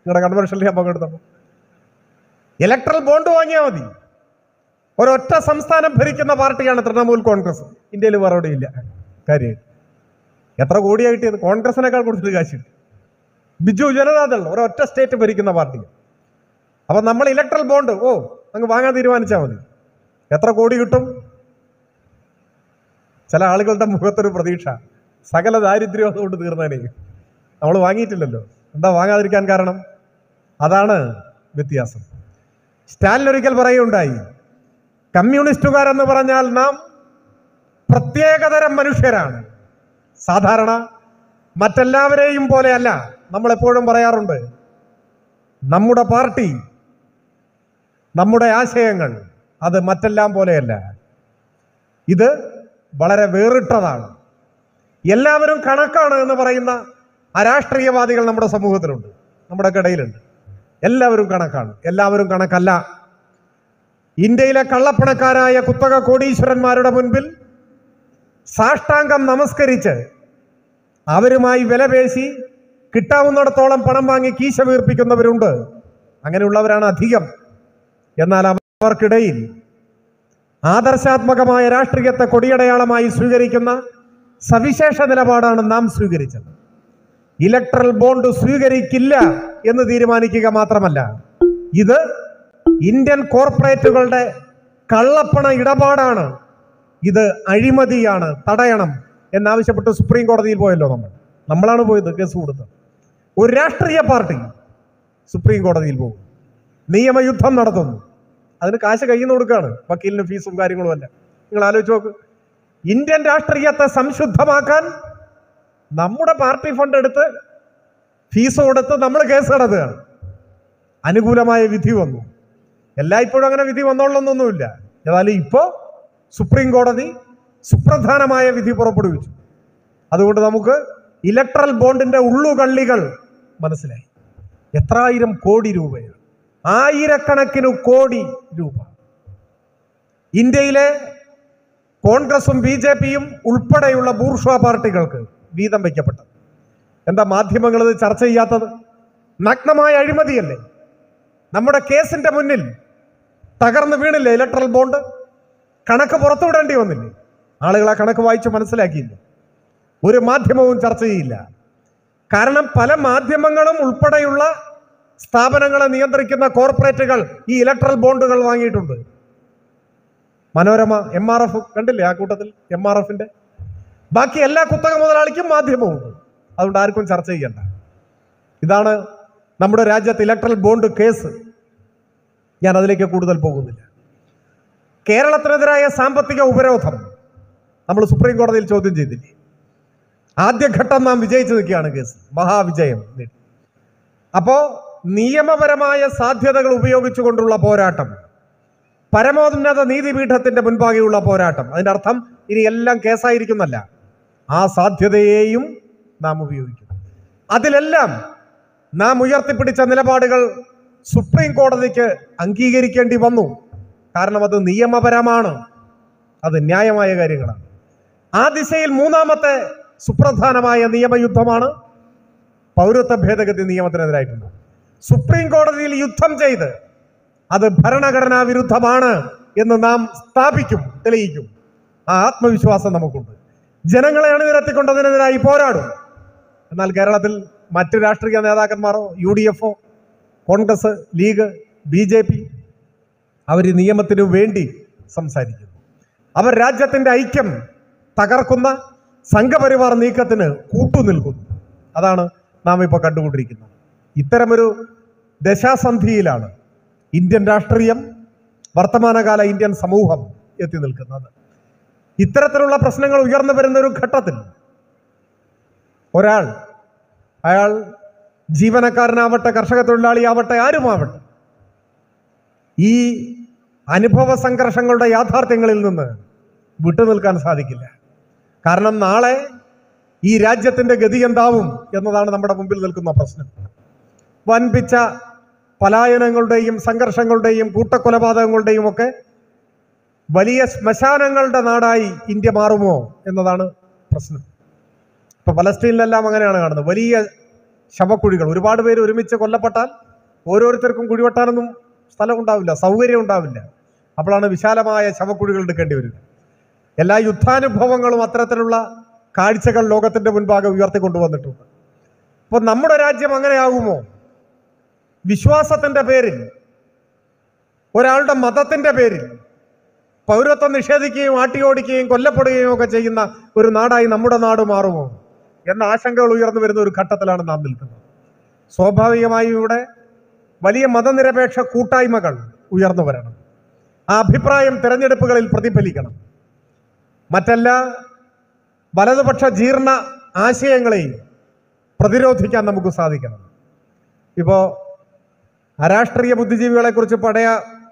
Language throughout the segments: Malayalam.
നിങ്ങളുടെ കൺവെൻഷനിൽ ഞാൻ പങ്കെടുത്തപ്പോൾ ഇലക്ട്രൽ ബോണ്ട് വാങ്ങിയാൽ മതി ഒരൊറ്റ സംസ്ഥാനം ഭരിക്കുന്ന പാർട്ടിയാണ് തൃണമൂൽ കോൺഗ്രസ് ഇന്ത്യയിൽ വേറെ എവിടെയില്ല കാര്യം എത്ര കോടിയായിട്ട് ഇത് കോൺഗ്രസിനേക്കാൾ കൂടുതൽ കാശ് കിട്ടി. ബിജു ജനതാദൾ ഒരൊറ്റ സ്റ്റേറ്റ് ഭരിക്കുന്ന പാർട്ടി അപ്പൊ നമ്മൾ ഇലക്ട്രൽ ബോണ്ട് ഓ അങ്ങ് വാങ്ങാൻ തീരുമാനിച്ചാൽ മതി എത്ര കോടി കിട്ടും ചില ആളുകളുടെ മുഖത്തൊരു പ്രതീക്ഷ സകല ദാരിദ്ര്യം അതുകൊണ്ട് തീർന്നേനെ നമ്മൾ വാങ്ങിയിട്ടില്ലല്ലോ എന്താ വാങ്ങാതിരിക്കാൻ കാരണം അതാണ് വ്യത്യാസം സ്റ്റാലിൻ ഒരിക്കൽ പറയുകയുണ്ടായി കമ്മ്യൂണിസ്റ്റുകാരെന്ന് പറഞ്ഞാൽ നാം പ്രത്യേകതരം മനുഷ്യരാണ് സാധാരണ മറ്റെല്ലാവരെയും പോലെയല്ല നമ്മൾ എപ്പോഴും പറയാറുണ്ട് നമ്മുടെ പാർട്ടി നമ്മുടെ ആശയങ്ങൾ അത് മറ്റെല്ലാം പോലെയല്ല ഇത് വളരെ വേറിട്ടതാണ് എല്ലാവരും കണക്കാണ് എന്ന് പറയുന്ന അരാഷ്ട്രീയവാദികൾ നമ്മുടെ സമൂഹത്തിലുണ്ട് നമ്മുടെ ഇടയിലുണ്ട് എല്ലാവരും കണക്കാണ് എല്ലാവരും കണക്കല്ല ഇന്ത്യയിലെ കള്ളപ്പണക്കാരായ കുത്തക കോടീശ്വരന്മാരുടെ മുൻപിൽ സാഷ്ടാംഗം നമസ്കരിച്ച് അവരുമായി വിലപേശി കിട്ടാവുന്നിടത്തോളം പണം വാങ്ങി കീശ വീർപ്പിക്കുന്നവരുണ്ട് അങ്ങനെയുള്ളവരാണ് അധികം എന്നാൽ അവർക്കിടയിൽ ആദർശാത്മകമായ രാഷ്ട്രീയത്തെ കൊടിയടയാളമായി സ്വീകരിക്കുന്ന സവിശേഷ നിലപാടാണ് നാം സ്വീകരിച്ചത് ഇലക്ട്രൽ ബോണ്ട് സ്വീകരിക്കില്ല എന്ന് തീരുമാനിക്കുക മാത്രമല്ല ഇത് ഇന്ത്യൻ കോർപ്പറേറ്റുകളുടെ കള്ളപ്പണ ഇടപാടാണ് ഇത് അഴിമതിയാണ് തടയണം എന്നാവശ്യപ്പെട്ട് സുപ്രീം കോടതിയിൽ പോയല്ലോ നമ്മൾ നമ്മളാണ് പോയത് കേസ് കൊടുത്തത് ഒരു രാഷ്ട്രീയ പാർട്ടി സുപ്രീം കോടതിയിൽ പോകും നിയമയുദ്ധം നടത്തുന്നു അതിന് കാശ് കയ്യിൽ നിന്ന് കൊടുക്കുകയാണ് വക്കീലിന് ഫീസും കാര്യങ്ങളും അല്ല നിങ്ങൾ ആലോചിച്ച് നോക്ക് ഇന്ത്യൻ രാഷ്ട്രീയത്തെ സംശുദ്ധമാക്കാൻ നമ്മുടെ പാർട്ടി ഫണ്ട് എടുത്ത് ഫീസ് കൊടുത്ത് നമ്മൾ കേസ് നടത്തുകയാണ് അനുകൂലമായ വിധി വന്നു എല്ലായ്പ്പോഴും അങ്ങനെ വിധി വന്നോളണമെന്നൊന്നുമില്ല ഏതായാലും ഇപ്പോ സുപ്രീം കോടതി സുപ്രധാനമായ വിധി പുറപ്പെടുവിച്ചു അതുകൊണ്ട് നമുക്ക് ഇലക്ട്രൽ ബോണ്ടിന്റെ ഉള്ളുകള്ളികൾ മനസ്സിലായി എത്രായിരം കോടി രൂപയാണ് ആയിരക്കണക്കിന് കോടി രൂപ ഇന്ത്യയിലെ കോൺഗ്രസും ബി ജെ പിയും ഉൾപ്പെടെയുള്ള ബൂർഷ്വ പാർട്ടികൾക്ക് വീതം വയ്ക്കപ്പെട്ടത് എന്താ മാധ്യമങ്ങൾ ഇത് ചർച്ച ചെയ്യാത്തത് നഗ്നമായ അഴിമതിയല്ലേ നമ്മുടെ കേസിന്റെ മുന്നിൽ തകർന്നു വീണില്ലേ ഇലക്ട്രൽ ബോണ്ട് കണക്ക് പുറത്തുവിടേണ്ടി വന്നില്ലേ ആളുകൾ ആ കണക്ക് വായിച്ച് മനസ്സിലാക്കിയില്ല ഒരു മാധ്യമവും ചർച്ച ചെയ്യില്ല കാരണം പല മാധ്യമങ്ങളും ഉൾപ്പെടെയുള്ള സ്ഥാപനങ്ങളെ നിയന്ത്രിക്കുന്ന കോർപ്പറേറ്റുകൾ ഈ ഇലക്ട്രൽ ബോണ്ടുകൾ വാങ്ങിയിട്ടുണ്ട് മനോരമ എം ആർ എഫ് കണ്ടില്ലേ ആ കൂട്ടത്തിൽ എം ആർ എഫിന്റെ ബാക്കി എല്ലാ കുത്തക മുതലാളിക്കും മാധ്യമമുണ്ട് അതുകൊണ്ട് ആർക്കും ചർച്ച ചെയ്യണ്ട ഇതാണ് നമ്മുടെ രാജ്യത്ത് ഇലക്ട്രൽ ബോണ്ട് കേസ് ഞാൻ അതിലേക്ക് കൂടുതൽ പോകുന്നില്ല കേരളത്തിനെതിരായ സാമ്പത്തിക ഉപരോധം നമ്മൾ സുപ്രീം കോടതിയിൽ ചോദ്യം ചെയ്തില്ലേ ആദ്യഘട്ടം നാം വിജയിച്ചു നിൽക്കുകയാണ് കേസ് മഹാവിജയം നേടി അപ്പോ നിയമപരമായ സാധ്യതകൾ ഉപയോഗിച്ചുകൊണ്ടുള്ള പോരാട്ടം പരമോന്നത നീതിപീഠത്തിന്റെ മുൻപാകെയുള്ള പോരാട്ടം അതിന്റെ അർത്ഥം ഇനി എല്ലാം കേസായിരിക്കുന്നല്ല ആ സാധ്യതയെയും നാം ഉപയോഗിക്കും അതിലെല്ലാം നാം ഉയർത്തിപ്പിടിച്ച നിലപാടുകൾ സുപ്രീം കോടതിക്ക് അംഗീകരിക്കേണ്ടി വന്നു കാരണം അത് നിയമപരമാണ് അത് ന്യായമായ കാര്യങ്ങളാണ് ആ ദിശയിൽ മൂന്നാമത്തെ സുപ്രധാനമായ നിയമയുദ്ധമാണ് പൗരത്വ ഭേദഗതി നിയമത്തിനെതിരായിട്ടുണ്ട് സുപ്രീം കോടതിയിൽ യുദ്ധം ചെയ്ത് അത് ഭരണഘടനാ വിരുദ്ധമാണ് എന്ന് നാം സ്ഥാപിക്കും തെളിയിക്കും ആ ആത്മവിശ്വാസം നമുക്കുണ്ട് ജനങ്ങളെ അണിനിരത്തിക്കൊണ്ട് അതിനെതിരായി പോരാടും എന്നാൽ കേരളത്തിൽ മറ്റ് രാഷ്ട്രീയ നേതാക്കന്മാരോ യു ഡി എഫോ Congress League B J P അവർ നിയമത്തിനു വേണ്ടി സംസാരിക്കുന്നു അവർ രാജ്യത്തിന്റെ ഐക്യം തകർക്കുന്ന സംഘപരിവാർ നീക്കത്തിന് കൂട്ടുനിൽക്കുന്നു അതാണ് നാം ഇപ്പോൾ കണ്ടുകൊണ്ടിരിക്കുന്നത് ഇത്തരമൊരു ദശാസന്ധിയിലാണ് ഇന്ത്യൻ രാഷ്ട്രീയം വർത്തമാനകാല ഇന്ത്യൻ സമൂഹം എത്തി നിൽക്കുന്നത് ഇത്തരത്തിലുള്ള പ്രശ്നങ്ങൾ ഉയർന്നു വരുന്ന ഒരു ഘട്ടത്തിൽ ഒരാൾ അയാൾ ജീവനക്കാരനാവട്ടെ കർഷക തൊഴിലാളിയാവട്ടെ ആരുമാവട്ടെ ഈ അനുഭവ സംഘർഷങ്ങളുടെ യാഥാർത്ഥ്യങ്ങളിൽ നിന്ന് വിട്ടുനിൽക്കാൻ സാധിക്കില്ല കാരണം നാളെ ഈ രാജ്യത്തിന്റെ ഗതി എന്താവും എന്നതാണ് നമ്മുടെ മുമ്പിൽ നിൽക്കുന്ന പ്രശ്നം വൻപിച്ച പലായനങ്ങളുടെയും സംഘർഷങ്ങളുടെയും കൂട്ടക്കൊലപാതകങ്ങളുടെയും ഒക്കെ വലിയ ശ്മശാനങ്ങളുടെ നാടായി ഇന്ത്യ മാറുമോ എന്നതാണ് പ്രശ്നം ഇപ്പൊ പലസ്തീനിലെല്ലാം അങ്ങനെയാണ് കാണുന്നത് വലിയ ശവക്കുഴികൾ ഒരുപാട് പേര് ഒരുമിച്ച് കൊല്ലപ്പെട്ടാൽ ഓരോരുത്തർക്കും കുഴിവെട്ടാനൊന്നും സ്ഥലം ഉണ്ടാവില്ല സൗകര്യം ഉണ്ടാവില്ല അപ്പോഴാണ് വിശാലമായ ശവക്കുഴികൾ എടുക്കേണ്ടി വരിക എല്ലാ യുദ്ധാനുഭവങ്ങളും അത്തരത്തിലുള്ള കാഴ്ചകൾ ലോകത്തിന്റെ മുൻപാകെ ഉയർത്തിക്കൊണ്ടുവന്നിട്ടുണ്ട് അപ്പോൾ നമ്മുടെ രാജ്യം അങ്ങനെയാകുമോ വിശ്വാസത്തിന്റെ പേരിൽ ഒരാളുടെ മതത്തിന്റെ പേരിൽ പൗരത്വം നിഷേധിക്കുകയും ആട്ടിയോടിക്കുകയും കൊല്ലപ്പെടുകയും ഒക്കെ ചെയ്യുന്ന ഒരു നാടായി നമ്മുടെ നാട് മാറുമോ എന്ന ആശങ്കകൾ ഉയർന്നു വരുന്ന ഒരു ഘട്ടത്തിലാണ് നാം നിൽക്കുന്നത് സ്വാഭാവികമായും ഇവിടെ വലിയ മതനിരപേക്ഷ കൂട്ടായ്മകൾ ഉയർന്നു വരണം ആ അഭിപ്രായം തിരഞ്ഞെടുപ്പുകളിൽ പ്രതിഫലിക്കണം മറ്റെല്ലാ വലതുപക്ഷ ജീർണ ആശയങ്ങളെയും പ്രതിരോധിക്കാൻ നമുക്ക് സാധിക്കണം ഇപ്പോൾ അരാഷ്ട്രീയ ബുദ്ധിജീവികളെ കുറിച്ച് പഴയ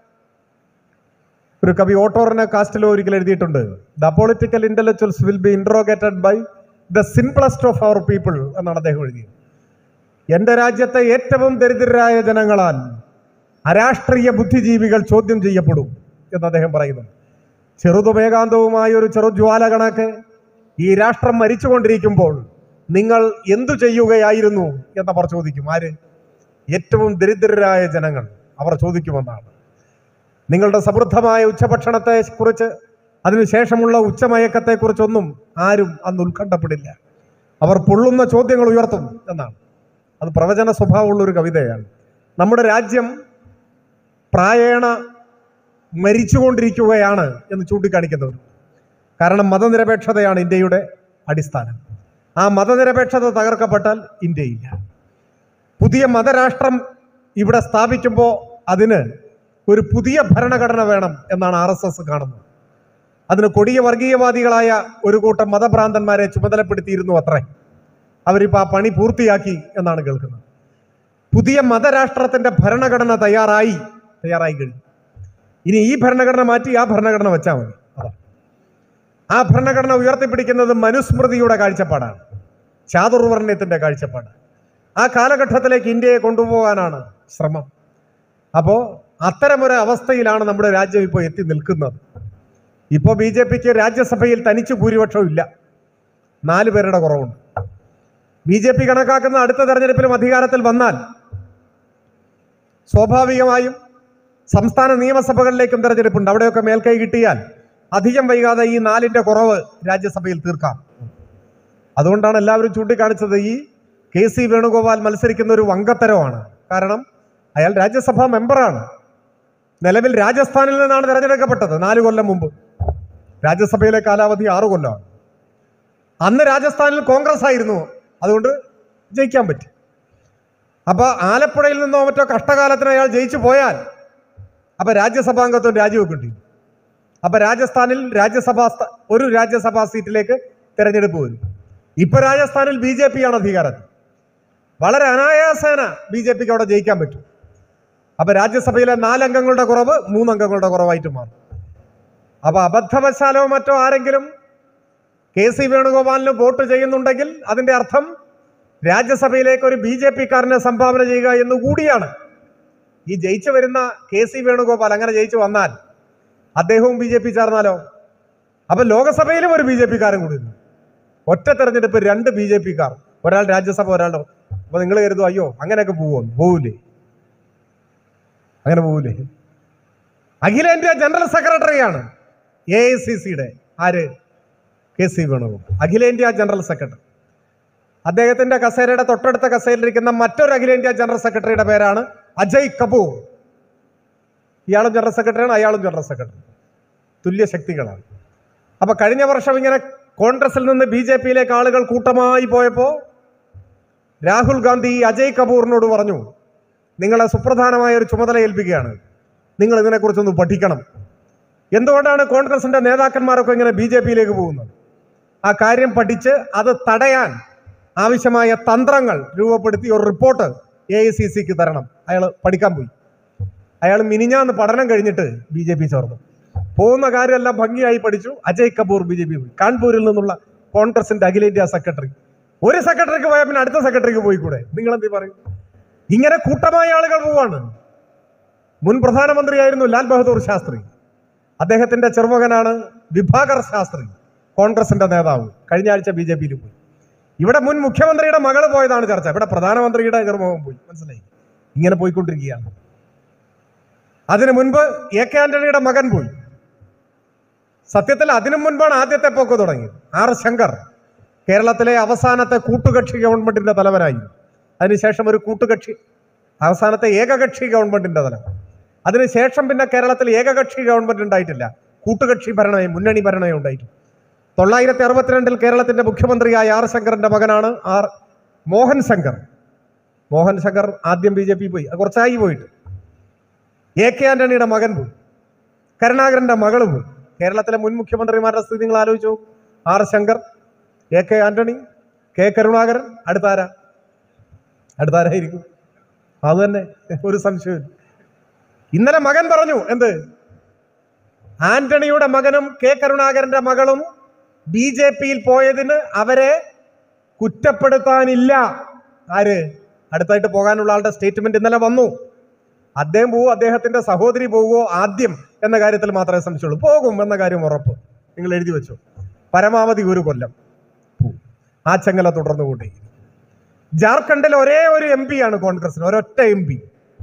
ഒരു കവി ഓട്ടോറിനെ കാസ്റ്റിലോ ഒരിക്കൽ എഴുതിയിട്ടുണ്ട് the political intellectuals will be interrogated by the simplest of our people എന്നാണ് അദ്ദേഹം എഴുതിയത് എന്റെ രാജ്യത്തെ ഏറ്റവും ദരിദ്രരായ ജനങ്ങളാൽ അരാഷ്ട്രീയ ബുദ്ധിജീവികൾ ചോദ്യം ചെയ്യപ്പെടും എന്ന് അദ്ദേഹം പറയുന്നു ചെറുതും ഏകാന്തവുമായ ഒരു ചെറുജ്വാല കണക്ക് ഈ രാഷ്ട്രം മരിച്ചുകൊണ്ടിരിക്കുമ്പോൾ നിങ്ങൾ എന്തു ചെയ്യുകയായിരുന്നു എന്നവർ ചോദിക്കും ആര് ഏറ്റവും ദരിദ്രരായ ജനങ്ങൾ അവർ ചോദിക്കുമെന്നാണ് നിങ്ങളുടെ സമൃദ്ധമായ ഉച്ചഭക്ഷണത്തെ കുറിച്ച് അതിനുശേഷമുള്ള ഉച്ചമയക്കത്തെക്കുറിച്ചൊന്നും ആരും അന്ന് ഉത്കണ്ഠപ്പെടില്ല അവർ പൊള്ളുന്ന ചോദ്യങ്ങൾ ഉയർത്തും എന്നാണ് അത് പ്രവചന സ്വഭാവമുള്ള ഒരു കവിതയാണ് നമ്മുടെ രാജ്യം പ്രായേണ മരിച്ചുകൊണ്ടിരിക്കുകയാണ് എന്ന് ചൂണ്ടിക്കാണിക്കുന്നവർ കാരണം മതനിരപേക്ഷതയാണ് ഇന്ത്യയുടെ അടിസ്ഥാനം ആ മതനിരപേക്ഷത തകർക്കപ്പെട്ടാൽ ഇന്ത്യയില്ല പുതിയ മതരാഷ്ട്രം ഇവിടെ സ്ഥാപിക്കുമ്പോൾ അതിന് ഒരു പുതിയ ഭരണഘടന വേണം എന്നാണ് ആർ എസ് എസ് കാണുന്നത് അതിന് കൊടിയ വർഗീയവാദികളായ ഒരു കൂട്ടം മതഭ്രാന്തന്മാരെ ചുമതലപ്പെടുത്തിയിരുന്നു അത്രേ അവരിപ്പോൾ ആ പണി പൂർത്തിയാക്കി എന്നാണ് കേൾക്കുന്നത് പുതിയ മതരാഷ്ട്രത്തിന്റെ ഭരണഘടന തയ്യാറായി തയ്യാറായി കഴിഞ്ഞു ഇനി ഈ ഭരണഘടന മാറ്റി ആ ഭരണഘടന വെച്ചാൽ മതി അതാ ആ ഭരണഘടന ഉയർത്തിപ്പിടിക്കുന്നത് മനുസ്മൃതിയുടെ കാഴ്ചപ്പാടാണ് ചാതുർവർണ്ണയത്തിന്റെ കാഴ്ചപ്പാട് ആ കാലഘട്ടത്തിലേക്ക് ഇന്ത്യയെ കൊണ്ടുപോകാനാണ് ശ്രമം അപ്പോൾ അത്തരമൊരു അവസ്ഥയിലാണ് നമ്മുടെ രാജ്യം ഇപ്പോൾ എത്തി നിൽക്കുന്നത് ഇപ്പോൾ ബി ജെ പിക്ക് രാജ്യസഭയിൽ തനിച്ച് ഭൂരിപക്ഷം ഇല്ല നാല് പേരുടെ കുറവുണ്ട് ബി ജെ പി കണക്കാക്കുന്ന അടുത്ത തെരഞ്ഞെടുപ്പിലും അധികാരത്തിൽ വന്നാൽ സ്വാഭാവികമായും സംസ്ഥാന നിയമസഭകളിലേക്കും തെരഞ്ഞെടുപ്പുണ്ട് അവിടെയൊക്കെ മേൽക്കൈ കിട്ടിയാൽ അധികം വൈകാതെ ഈ നാലിന്റെ കുറവ് രാജ്യസഭയിൽ തീർക്കാം അതുകൊണ്ടാണ് എല്ലാവരും ചൂണ്ടിക്കാണിച്ചത് ഈ കെ സി വേണുഗോപാൽ മത്സരിക്കുന്ന ഒരു വങ്കത്തരമാണ് കാരണം അയാൾ രാജ്യസഭാ മെമ്പറാണ് നിലവിൽ രാജസ്ഥാനിൽ നിന്നാണ് തിരഞ്ഞെടുക്കപ്പെട്ടത് നാല് കൊല്ലം മുമ്പ് രാജ്യസഭയിലെ കാലാവധി ആറു കൊല്ലമാണ് അന്ന് രാജസ്ഥാനിൽ കോൺഗ്രസ് ആയിരുന്നു അതുകൊണ്ട് ജയിക്കാൻ പറ്റി അപ്പൊ ആലപ്പുഴയിൽ നിന്നോ മറ്റോ കഷ്ടകാലത്തിന് അയാൾ ജയിച്ചു പോയാൽ അപ്പൊ രാജ്യസഭാംഗത്വം രാജിവെക്കേണ്ടി വരും. അപ്പൊ രാജസ്ഥാനിൽ രാജ്യസഭാ സ്ഥ- ഒരു രാജ്യസഭാ സീറ്റിലേക്ക് തിരഞ്ഞെടുപ്പ് വരും ഇപ്പൊ രാജസ്ഥാനിൽ ബി ജെ പി ആണ് അധികാരത്തിൽ വളരെ അനായാസേന ബി ജെ പിക്ക് അവിടെ ജയിക്കാൻ പറ്റും അപ്പൊ രാജ്യസഭയിലെ നാലംഗങ്ങളുടെ കുറവ് മൂന്നംഗങ്ങളുടെ കുറവായിട്ട് മാറും അപ്പൊ അബദ്ധവശാലോ മറ്റോ ആരെങ്കിലും കെ സി വേണുഗോപാലിന് വോട്ട് ചെയ്യുന്നുണ്ടെങ്കിൽ അതിന്റെ അർത്ഥം രാജ്യസഭയിലേക്ക് ഒരു ബി ജെ പിക്കാരനെ സംഭാവന ചെയ്യുക എന്ന് കൂടിയാണ് ഈ ജയിച്ചു വരുന്ന കെ സി വേണുഗോപാൽ അങ്ങനെ ജയിച്ചു വന്നാൽ അദ്ദേഹവും ബി ജെ പി ചേർന്നാലോ അപ്പൊ ലോകസഭയിലും ഒരു ബി ജെ പിക്കാരൻ കൂടി ഉണ്ട്. ഒറ്റ തെരഞ്ഞെടുപ്പ് രണ്ട് ബി ജെ പിക്കാർ ഒരാൾ രാജ്യസഭ ഒരാളുടെ അപ്പൊ നിങ്ങൾ കരുതും അയ്യോ അങ്ങനെയൊക്കെ പോവോ പോവില്ലേ അങ്ങനെ പോവില്ലേ അഖിലേന്ത്യാ ജനറൽ സെക്രട്ടറിയാണ് എ ഐ സി സിയുടെ ആര് കെ സി വേണുഗോപാൽ അഖിലേന്ത്യാ ജനറൽ സെക്രട്ടറി അദ്ദേഹത്തിന്റെ കസേരയുടെ തൊട്ടടുത്ത കസേരയിലിരിക്കുന്ന മറ്റൊരു അഖിലേന്ത്യാ ജനറൽ സെക്രട്ടറിയുടെ പേരാണ് അജയ് കപൂർ ഇയാളും ജനറൽ സെക്രട്ടറിയാണ് അയാളും ജനറൽ സെക്രട്ടറി തുല്യ ശക്തികളാണ് അപ്പൊ കഴിഞ്ഞ വർഷം ഇങ്ങനെ കോൺഗ്രസിൽ നിന്ന് ബി ജെ പിയിലേക്ക് ആളുകൾ കൂട്ടമായി പോയപ്പോ രാഹുൽ ഗാന്ധി ഈ അജയ് കപൂറിനോട് പറഞ്ഞു നിങ്ങളെ സുപ്രധാനമായ ഒരു ചുമതല ഏൽപ്പിക്കുകയാണ് നിങ്ങൾ ഇതിനെക്കുറിച്ചൊന്ന് പഠിക്കണം എന്തുകൊണ്ടാണ് കോൺഗ്രസിന്റെ നേതാക്കന്മാരൊക്കെ ഇങ്ങനെ ബി ജെ പിയിലേക്ക് പോകുന്നത് ആ കാര്യം പഠിച്ച് അത് തടയാൻ ആവശ്യമായ തന്ത്രങ്ങൾ രൂപപ്പെടുത്തി ഒരു റിപ്പോർട്ട് എ ഐ സി സിക്ക് തരണം അയാൾ പഠിക്കാൻ പോയി അയാൾ മിനിഞ്ഞാന്ന് പഠനം കഴിഞ്ഞിട്ട് ബി ജെ പി ചേർന്നു പോകുന്ന കാര്യമെല്ലാം ഭംഗിയായി പഠിച്ചു Ajay Kapoor B J P പോയി കാൺപൂരിൽ നിന്നുള്ള കോൺഗ്രസിന്റെ അഖിലേന്ത്യാ സെക്രട്ടറി ഒരു സെക്രട്ടറിക്ക് പോയാൽ പിന്നെ അടുത്ത സെക്രട്ടറിക്ക് പോയിക്കൂടെ നിങ്ങൾ എന്ത് പറയും ഇങ്ങനെ കൂട്ടമായ ആളുകൾ പോവാണ് മുൻ പ്രധാനമന്ത്രിയായിരുന്നു ലാൽ ബഹദൂർ ശാസ്ത്രി അദ്ദേഹത്തിന്റെ ചെറുമകനാണ് വിഭാകർ ശാസ്ത്രി കോൺഗ്രസിന്റെ നേതാവ് കഴിഞ്ഞ ആഴ്ച ബി ജെ പിയിൽ പോയി ഇവിടെ മുൻ മുഖ്യമന്ത്രിയുടെ മകള് പോയതാണ് ചർച്ച ഇവിടെ പ്രധാനമന്ത്രിയുടെ എതിർമുഖം പോയി മനസ്സിലായി ഇങ്ങനെ പോയിക്കൊണ്ടിരിക്കുകയാണ് അതിനു മുൻപ് എ കെ ആന്റണിയുടെ മകൻ പോയി സത്യത്തിൽ അതിനു മുൻപാണ് ആദ്യത്തെ പോക്ക് തുടങ്ങിയത് ആർ ശങ്കർ കേരളത്തിലെ അവസാനത്തെ കൂട്ടുകക്ഷി ഗവൺമെന്റിന്റെ തലവനായി അതിനുശേഷം ഒരു കൂട്ടുകക്ഷി അവസാനത്തെ ഏകകക്ഷി ഗവൺമെന്റിന്റെ തലവൻ അതിനുശേഷം പിന്നെ കേരളത്തിൽ ഏകകക്ഷി ഗവൺമെന്റ് ഉണ്ടായിട്ടില്ല കൂട്ടുകക്ഷി ഭരണമേ മുന്നണി ഭരണമേ ഉണ്ടായിട്ടില്ല തൊള്ളായിരത്തി അറുപത്തിരണ്ടിൽ കേരളത്തിന്റെ മുഖ്യമന്ത്രിയായ ആർ ശങ്കറിന്റെ മകനാണ് ആർ മോഹൻ ശങ്കർ മോഹൻ ശങ്കർ ആദ്യം ബി ജെ പി പോയി അത് കുറച്ചായി പോയിട്ട് എ കെ ആന്റണിയുടെ മകൻ പോയി കരുണാകരന്റെ മകള് പോയി കേരളത്തിലെ മുൻ മുഖ്യമന്ത്രിമാരുടെ സ്ഥിതി നിങ്ങൾ ആലോചിച്ചു R Shankar A K Antony K Karunakaran അടുത്താരാ അടുത്താരായിരിക്കും അത് തന്നെ ഒരു സംശയവും ഇന്നലെ മകൻ പറഞ്ഞു എന്ത് ആന്റണിയുടെ മകനും കെ കരുണാകരന്റെ മകളും ബി ജെ പിയിൽ പോയതിന് അവരെ കുറ്റപ്പെടുത്താനില്ല ആര് അടുത്തായിട്ട് പോകാനുള്ള ആളുടെ സ്റ്റേറ്റ്മെന്റ് ഇന്നലെ വന്നു അദ്ദേഹം പോവോ അദ്ദേഹത്തിന്റെ സഹോദരി പോവുമോ ആദ്യം എന്ന കാര്യത്തിൽ മാത്രമേ സംശയമുള്ളൂ പോകും എന്ന കാര്യം ഉറപ്പ് നിങ്ങൾ എഴുതി വെച്ചു പരമാവധി ഒരു കൊല്ലം പോവും. ആ ചെങ്ങല തുടർന്നു കൂട്ടി ജാർഖണ്ഡിൽ ഒരേ ഒരു എം ആണ് കോൺഗ്രസിന് ഒരൊറ്റ എം പി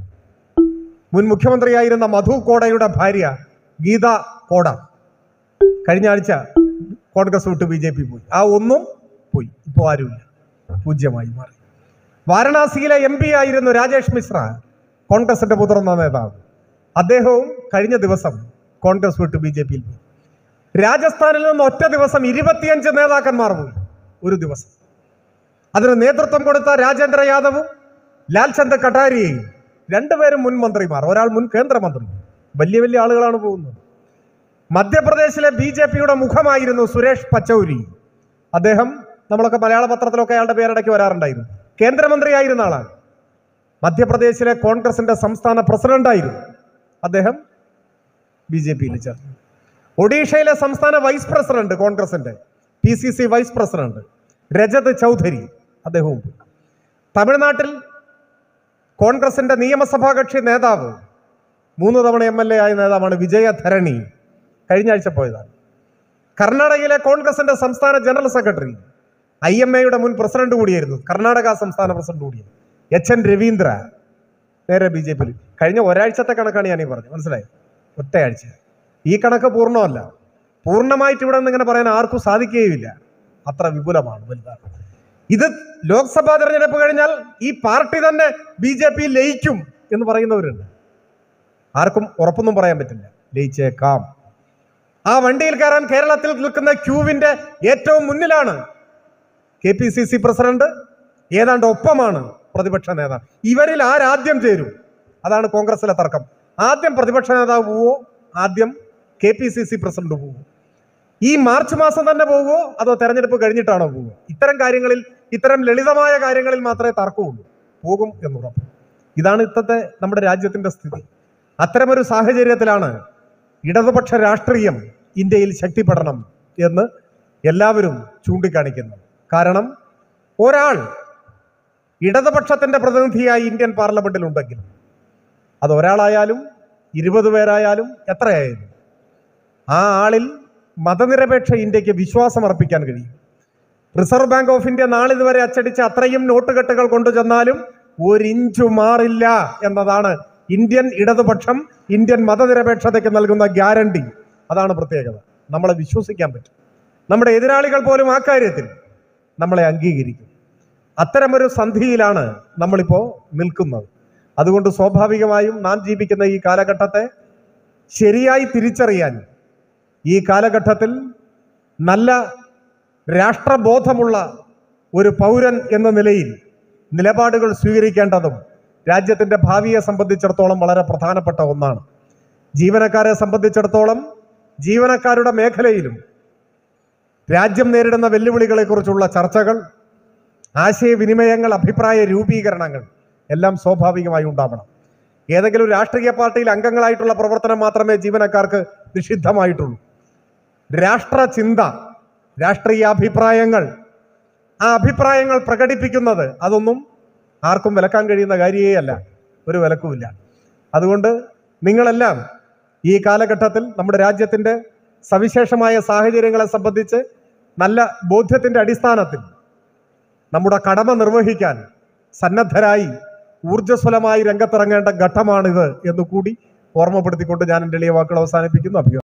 മുൻ മുഖ്യമന്ത്രിയായിരുന്ന മധു കോടയുടെ ഭാര്യ ഗീത കോട കഴിഞ്ഞ ആഴ്ച കോൺഗ്രസ് വിട്ട് ബി ജെ പി പോയി ആ ഒന്നും പോയി ഇപ്പോൾ ആരുമില്ല പൂജ്യമായി മാറി വാരണാസിയിലെ എം പി ആയിരുന്നു രാജേഷ് മിശ്ര കോൺഗ്രസിന്റെ മുതിർന്ന നേതാവ് അദ്ദേഹവും കഴിഞ്ഞ ദിവസം കോൺഗ്രസ് വിട്ട് ബി ജെ പിയിൽ പോയി രാജസ്ഥാനിൽ നിന്ന് ഒറ്റ ദിവസം ഇരുപത്തിയഞ്ച് നേതാക്കന്മാർ പോയി ഒരു ദിവസം അതിന് നേതൃത്വം കൊടുത്ത രാജേന്ദ്ര യാദവും ലാൽചന്ദ് കട്ടാരിയെയും രണ്ടുപേരും മുൻ മന്ത്രിമാർ ഒരാൾ മുൻ കേന്ദ്രമന്ത്രി വലിയ വലിയ ആളുകളാണ് പോകുന്നത് മധ്യപ്രദേശിലെ ബി ജെ പിയുടെ മുഖമായിരുന്നു സുരേഷ് പച്ചൗരി അദ്ദേഹം നമ്മളൊക്കെ മലയാള പത്രത്തിലൊക്കെ അയാളുടെ പേരിടയ്ക്ക് വരാറുണ്ടായിരുന്നു കേന്ദ്രമന്ത്രിയായിരുന്ന ആളാണ് മധ്യപ്രദേശിലെ കോൺഗ്രസിന്റെ സംസ്ഥാന പ്രസിഡന്റായിരുന്നു അദ്ദേഹം ബി ജെ പിയിൽ ചേർന്നു ഒഡീഷയിലെ സംസ്ഥാന വൈസ് പ്രസിഡന്റ് കോൺഗ്രസിന്റെ P C C vice president Rajat Chaudhary അദ്ദേഹവും പോയി. തമിഴ്നാട്ടിൽ കോൺഗ്രസിന്റെ നിയമസഭാ കക്ഷി നേതാവ് മൂന്ന് തവണ എം എൽ എ ആയ നേതാവാണ് വിജയധരണി കഴിഞ്ഞ ആഴ്ച പോയതാണ് കർണാടകയിലെ കോൺഗ്രസിന്റെ സംസ്ഥാന ജനറൽ സെക്രട്ടറി ഐ എം എയുടെ മുൻ പ്രസിഡന്റ് കൂടിയായിരുന്നു കർണാടക സംസ്ഥാന പ്രസിഡന്റ് കൂടിയായിരുന്നു എച്ച് എൻ രവീന്ദ്ര നേരെ ബി ജെ പിയിൽ കഴിഞ്ഞ ഒരാഴ്ചത്തെ കണക്കാണ് ഞാൻ ഈ പറഞ്ഞത് മനസ്സിലായി ഒറ്റയാഴ്ച ഈ കണക്ക് പൂർണ്ണമല്ല പൂർണ്ണമായിട്ട് ഇവിടെ നിന്ന് ഇങ്ങനെ പറയാൻ ആർക്കും സാധിക്കുകയുമില്ല അത്ര വിപുലമാണ് വലുതാണ് ഇത് ലോക്സഭാ തെരഞ്ഞെടുപ്പ് കഴിഞ്ഞാൽ ഈ പാർട്ടി തന്നെ ബി ജെ പി ലയിക്കും എന്ന് പറയുന്നവരുണ്ട് ആർക്കും ഉറപ്പൊന്നും പറയാൻ പറ്റില്ല ലയിച്ചേക്കാം ആ വണ്ടിയിൽ കയറാൻ കേരളത്തിൽ നിൽക്കുന്ന ക്യൂവിന്റെ ഏറ്റവും മുന്നിലാണ് K P C C president ഏതാണ്ട് ഒപ്പമാണ് പ്രതിപക്ഷ നേതാവ് ഇവരിൽ ആരാദ്യം ചേരും അതാണ് കോൺഗ്രസിലെ തർക്കം ആദ്യം പ്രതിപക്ഷ നേതാവ് പോവോ ആദ്യം K P C C president പോവോ ഈ മാർച്ച് മാസം തന്നെ പോവുമോ അതോ തെരഞ്ഞെടുപ്പ് കഴിഞ്ഞിട്ടാണോ പോവുക ഇത്തരം കാര്യങ്ങളിൽ ഇത്തരം ലളിതമായ കാര്യങ്ങളിൽ മാത്രമേ തർക്കമുള്ളൂ പോകും എന്നുറപ്പ് ഇതാണ് ഇന്നത്തെ നമ്മുടെ രാജ്യത്തിന്റെ സ്ഥിതി അത്തരമൊരു സാഹചര്യത്തിലാണ് ഇടതുപക്ഷ രാഷ്ട്രീയം ഇന്ത്യയിൽ ശക്തിപ്പെടണം എന്ന് എല്ലാവരും ചൂണ്ടിക്കാണിക്കുന്നത് കാരണം ഒരാൾ ഇടതുപക്ഷത്തിന്റെ പ്രതിനിധിയായി ഇന്ത്യൻ പാർലമെന്റിൽ ഉണ്ടെങ്കിൽ അത് ഒരാളായാലും ഇരുപത് പേരായാലും എത്രയായാലും ആ ആളിൽ മതനിരപേക്ഷ ഇന്ത്യക്ക് വിശ്വാസം അർപ്പിക്കാൻ കഴിയും റിസർവ് ബാങ്ക് ഓഫ് ഇന്ത്യ നാളിതുവരെ അച്ചടിച്ച അത്രയും നോട്ടുകെട്ടുകൾ കൊണ്ടുചെന്നാലും ഒരിഞ്ചു മാറില്ല എന്നതാണ് ഇന്ത്യൻ ഇടതുപക്ഷം ഇന്ത്യൻ മതനിരപേക്ഷതയ്ക്ക് നൽകുന്ന ഗ്യാരണ്ടി അതാണ് പ്രത്യേകത നമ്മളെ വിശ്വസിക്കാൻ പറ്റും നമ്മുടെ എതിരാളികൾ പോലും ആ കാര്യത്തിൽ നമ്മളെ അംഗീകരിക്കും അത്തരമൊരു സന്ധിയിലാണ് നമ്മളിപ്പോൾ നിൽക്കുന്നത് അതുകൊണ്ട് സ്വാഭാവികമായും നാം ജീവിക്കുന്ന ഈ കാലഘട്ടത്തെ ശരിയായി തിരിച്ചറിയാൻ ഈ കാലഘട്ടത്തിൽ നല്ല രാഷ്ട്രബോധമുള്ള ഒരു പൗരൻ എന്ന നിലയിൽ നിലപാടുകൾ സ്വീകരിക്കേണ്ടതും രാജ്യത്തിന്റെ ഭാവിയെ സംബന്ധിച്ചിടത്തോളം വളരെ പ്രധാനപ്പെട്ട ഒന്നാണ് ജീവനക്കാരെ സംബന്ധിച്ചിടത്തോളം ജീവനക്കാരുടെ മേഖലയിലും രാജ്യം നേരിടുന്ന വെല്ലുവിളികളെക്കുറിച്ചുള്ള ചർച്ചകൾ ആശയവിനിമയങ്ങൾ അഭിപ്രായ രൂപീകരണങ്ങൾ എല്ലാം സ്വാഭാവികമായി ഉണ്ടാവണം ഏതെങ്കിലും ഒരു രാഷ്ട്രീയ പാർട്ടിയിൽ അംഗങ്ങളായിട്ടുള്ള പ്രവർത്തനം മാത്രമേ ജീവനക്കാർക്ക് നിഷിദ്ധമായിട്ടുള്ളൂ രാഷ്ട്രചിന്ത രാഷ്ട്രീയ അഭിപ്രായങ്ങൾ ആ അഭിപ്രായങ്ങൾ പ്രകടിപ്പിക്കുന്നത് അതൊന്നും ആർക്കും വിലക്കാൻ കഴിയുന്ന കാര്യമേ അല്ല ഒരു വിലക്കുമില്ല അതുകൊണ്ട് നിങ്ങളെല്ലാം ഈ കാലഘട്ടത്തിൽ നമ്മുടെ രാജ്യത്തിന്റെ സവിശേഷമായ സാഹചര്യങ്ങളെ സംബന്ധിച്ച് നല്ല ബോധ്യത്തിന്റെ അടിസ്ഥാനത്തിൽ നമ്മുടെ കടമ നിർവഹിക്കാൻ സന്നദ്ധരായി ഊർജ്ജസ്വലമായി രംഗത്തിറങ്ങേണ്ട ഘട്ടമാണിത് എന്ന് കൂടി ഓർമ്മപ്പെടുത്തിക്കൊണ്ട് ഞാൻ എൻ്റെ എളിയ വാക്കുകൾ അവസാനിപ്പിക്കുന്നു അഭിയോ